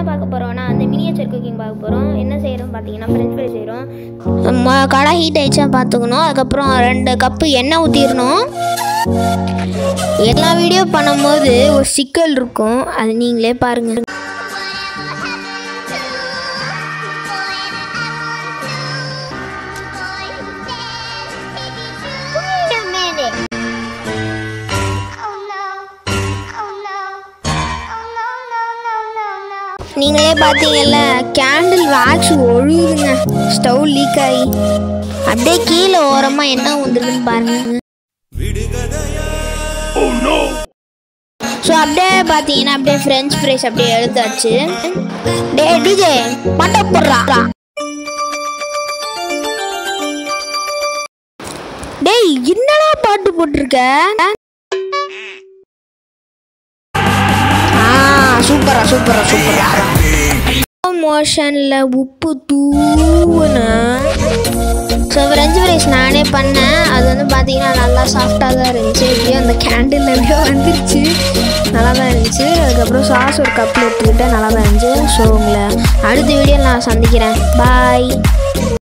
பார்க்க போகிறோம்னா அந்த மினியேச்சர் குக்கிங் பார்க்க போகிறோம் என்ன செய்கிறோம் பார்த்தீங்கன்னா ஃப்ரெஞ்ச் ஃப்ரை செய்கிறோம் கடை ஹீட் ஆயிடுச்சா பார்த்துக்கணும் அதுக்கப்புறம் ரெண்டு கப்பு எண்ணெய் ஊற்றிடணும் எல்லா வீடியோ பண்ணும்போது ஒரு சிக்கல் இருக்கும் அது நீங்களே பாருங்கள் Wait a minute. Oh no. Oh no. Oh no, no, no, no, no. நீங்களே பார்த்தீங்கல்ல கேண்டில் வேக்ஸ் ஒழுகுங்க ஸ்டவ் லீக் ஆகி அப்படியே கீழே ஓரமாக என்ன வந்துருக்குன்னு பாருங்க ஸோ அப்படியே பார்த்தீங்கன்னா அப்படியே ஃப்ரெஞ்ச் ஃப்ரைஸ் அப்படியே எடுத்தாச்சு டே டிஜே மட்டை போடுறா டேய் என்னடா பாட்டு போட்டிருக்க ஆ சூப்பரா சூப்பரா சூப்பரா மோஷனில் உப்பு தூவுனேன் ஸோ ஃப்ரெஞ்ச் ஃப்ரைஸ் நானே பண்ணேன் அது வந்து பார்த்தீங்கன்னா நல்லா சாஃப்டாக தான் இருந்துச்சு எப்படியோ அந்த கேண்டில் எப்படியோ வந்துருச்சு நல்லா தான் இருந்துச்சு அதுக்கப்புறம் சாஸ் ஒரு கப்பில் எடுத்துக்கிட்டேன் நல்லா தான் இருந்துச்சு ஸோ உங்களை அடுத்த வீடியோ நான் சந்திக்கிறேன் பாய்